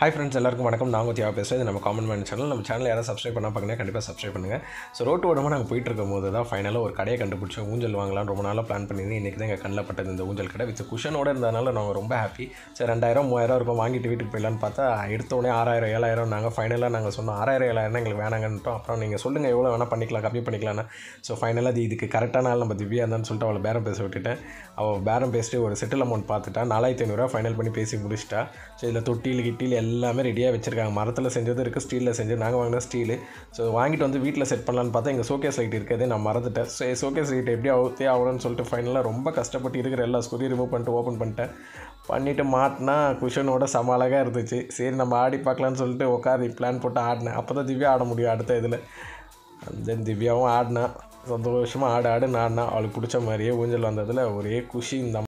hi friends எல்லாருக்கும் வணக்கம் நான் உத்தியா பேசுகிறேன் இது நம்ம காமன் மேன் சேனல் நம்ம சேனல் யாராவது சப்ஸ்கிரைப் பண்ணால் பார்க்கணும் கண்டிப்பாக சப்ஸ்கிரைப் பண்ணுங்கள் ஸோ ரோட்டு ஓடமாக நாங்கள் போயிட்டு இருக்கும் போது தான் ஃபைனலாக ஒரு கடையை கண்டுபிடிச்சோம் ஊஞ்சல் வாங்கலாம் ரொம்ப நாளாக பிளான் பண்ணியிருந்தேன் இன்றைக்கி தான் எங்கள் கண்ணில் பட்டது இந்த ஊஞ்சல் கடை வித் குஷனோட இருந்ததுனால நாங்கள் ரொம்ப ஹாப்பி சரி ரெண்டாயிரம் மூவாயிரம் இருக்கும் வாங்கிட்டு வீட்டுக்கு போயிடலான்னு பார்த்தா எடுத்த உடனே ஆறாயிரம் ஏழாயிரம் நாங்கள் ஃபைனலாக நாங்கள் சொன்னோம் ஆறாயிரம் ஏழாயிரம் எங்களுக்கு வேணாங்கன்ட்டோம் அப்புறம் நீங்கள் சொல்லுங்கள் எவ்வளோ வேணால் பண்ணிக்கலாம் கம்மி பண்ணிக்கலாம்னா ஸோ ஃபைனலாக அது இதுக்கு கரெக்டான ஆள் நம்ம திவ்யா இருந்தான்னு சொல்லிட்டு அவளை பேரம் பேச விட்டுட்டேன் அவள் பேரம் பேசிட்டு ஒரு செட்டில் அமௌண்ட் பார்த்துட்டா நாலாயிரத்தி ஐநூறுரூவா ஃபைனல் பண்ணி பேசி முடிச்சிட்டா ஸோ இதில் தொட்டில் கிட்டில் எல்லாமே ரெடியாக வச்சுருக்காங்க மரத்தில் செஞ்சது இருக்குது ஸ்டீலில் செஞ்சு நாங்கள் வாங்கின ஸ்டீலு ஸோ வாங்கிட்டு வந்து வீட்டில் செட் பண்ணலான்னு பார்த்தா எங்கள் ஷோகேஸ் லைட் இருக்கிறதே நான் மறந்துட்டேன் ஸோ ஷோகேஸ் லைட் எப்படி அவுத்தே ஆகணும்னு சொல்லிட்டு ஃபைனலாக ரொம்ப கஷ்டப்பட்டு இருக்கிற எல்லா ஸ்கூரையும் ரிமூவ் பண்ணிட்டு ஓப்பன் பண்ணிட்டேன் பண்ணிவிட்டு மாட்டினா குஷனோட சம அழகாக இருந்துச்சு சரி நம்ம ஆடி பார்க்கலான்னு சொல்லிட்டு உட்காந்து பிளான் போட்டு ஆடினேன் அப்போ தான் திவ்யா ஆட முடியும் அடுத்த இதில் தென் திவ்யாவும் ஆடினா சந்தோஷமாக ஆடு ஆடுன்னு ஆடினா அவளுக்கு பிடிச்ச மாதிரியே ஊஞ்சல் வந்ததில் ஒரே குஷி இந்த